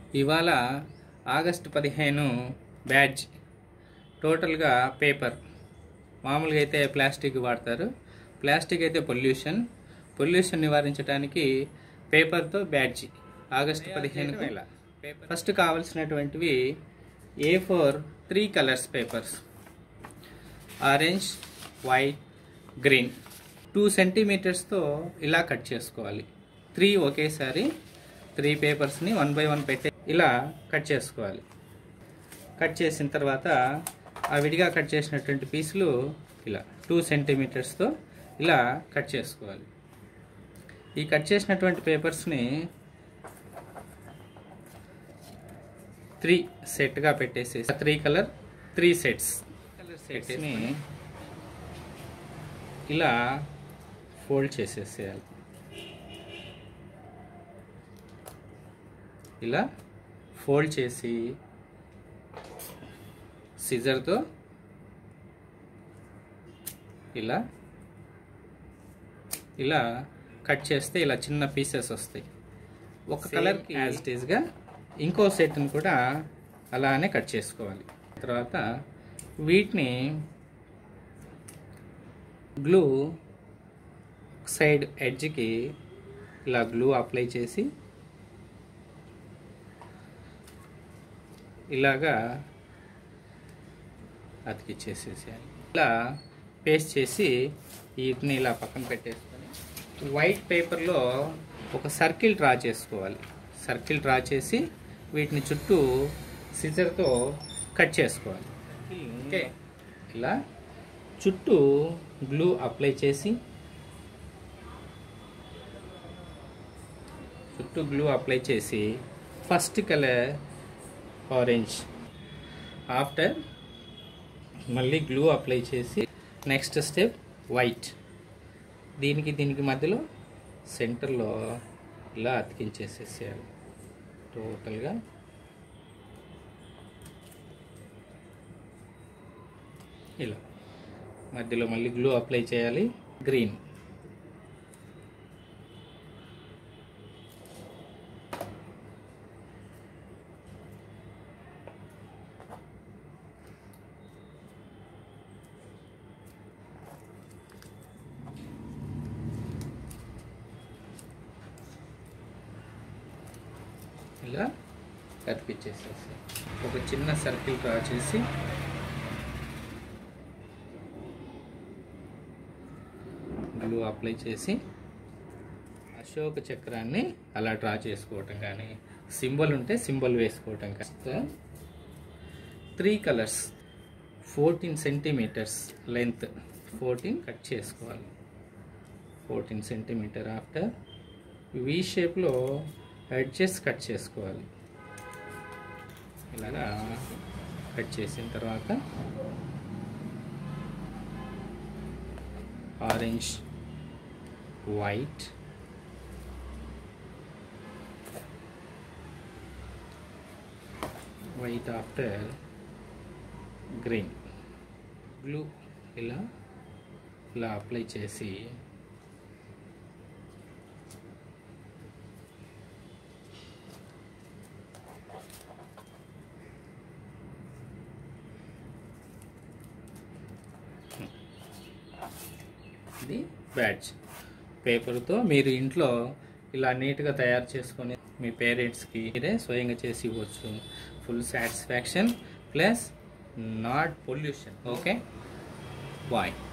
ఇవాళ ఆగస్టు పదిహేను బ్యాడ్జ్ టోటల్గా పేపర్ మామూలుగా అయితే ప్లాస్టిక్ వాడతారు ప్లాస్టిక్ అయితే పొల్యూషన్ పొల్యూషన్ నివారించడానికి పేపర్తో బ్యాడ్జ్ ఆగస్టు పదిహేను ఫస్ట్ కావలసినటువంటివి A four three colours papers orange white green two సెంటీమీటర్స్తో ఇలా కట్ చేసుకోవాలి త్రీ ఒకేసారి త్రీ పేపర్స్ని వన్ బై వన్ పెట్టే ఇలా కట్ చేసుకోవాలి కట్ చేసిన తర్వాత ఆ విడిగా కట్ చేసినటువంటి పీసులు ఇలా టూ సెంటీమీటర్స్తో ఇలా కట్ చేసుకోవాలి ఈ కట్ చేసినటువంటి పేపర్స్ని త్రీ సెట్గా పెట్టేసి three colour three sets colour సెట్స్ని ఇలా ఫోల్డ్ చేసేసేయాలి ఇలా ఫోల్డ్ చేసి సిజర్తో ఇలా ఇలా కట్ చేస్తే ఇలా చిన్న పీసెస్ వస్తాయి ఒక కలర్కి యాజ్ ఇట్ ఈస్గా ఇంకో సెట్ని కూడా అలానే కట్ చేసుకోవాలి తర్వాత వీటిని గ్లూ సైడ్ ఎడ్జ్కి ఇలా గ్లూ అప్లై చేసి ఇలాగా అతికిచ్చేసేసేయాలి ఇలా పేస్ట్ చేసి వీటిని ఇలా పక్కన పెట్టేసుకొని వైట్ పేపర్లో ఒక సర్కిల్ డ్రా చేసుకోవాలి సర్కిల్ డ్రా చేసి వీటిని చుట్టూ సిజర్తో కట్ చేసుకోవాలి ఓకే ఇలా చుట్టూ గ్లూ అప్లై చేసి చుట్టూ గ్లూ అప్లై చేసి ఫస్ట్ కలర్ ఆరెంజ్ ఆఫ్టర్ మళ్ళీ గ్లూ అప్లై చేసి నెక్స్ట్ స్టెప్ వైట్ దీనికి దీనికి మధ్యలో సెంటర్లో ఇలా అతికించేసేసేయాలి టోటల్గా ఇలా మధ్యలో మళ్ళీ గ్లూ అప్లై చేయాలి గ్రీన్ ఇలా కనిపించేసేసి ఒక చిన్న సర్కిల్ డ్రా చేసి గ్లూ అప్లై చేసి అశోక చక్రాన్ని అలా డ్రా చేసుకోవటం కానీ సింబల్ ఉంటే సింబల్ వేసుకోవటం కాస్త three colours fourteen centimeters length fourteen cut చేసుకోవాలి ఫోర్టీన్ సెంటీమీటర్ ఆఫ్టర్ వి షేప్లో ఎడ్జెస్ కట్ చేసుకోవాలి ఇలాగా కట్ చేసిన తర్వాత orange white white after green blue ఇలా ఇలా అప్లై చేసి ఇది బ్యాడ్జ్ పేపర్తో మీరు ఇంట్లో ఇలా నీట్గా తయారు చేసుకొని మీ పేరెంట్స్కి మీరే స్వయంగా చేసి ఇవ్వచ్చు full satisfaction plus not pollution okay bye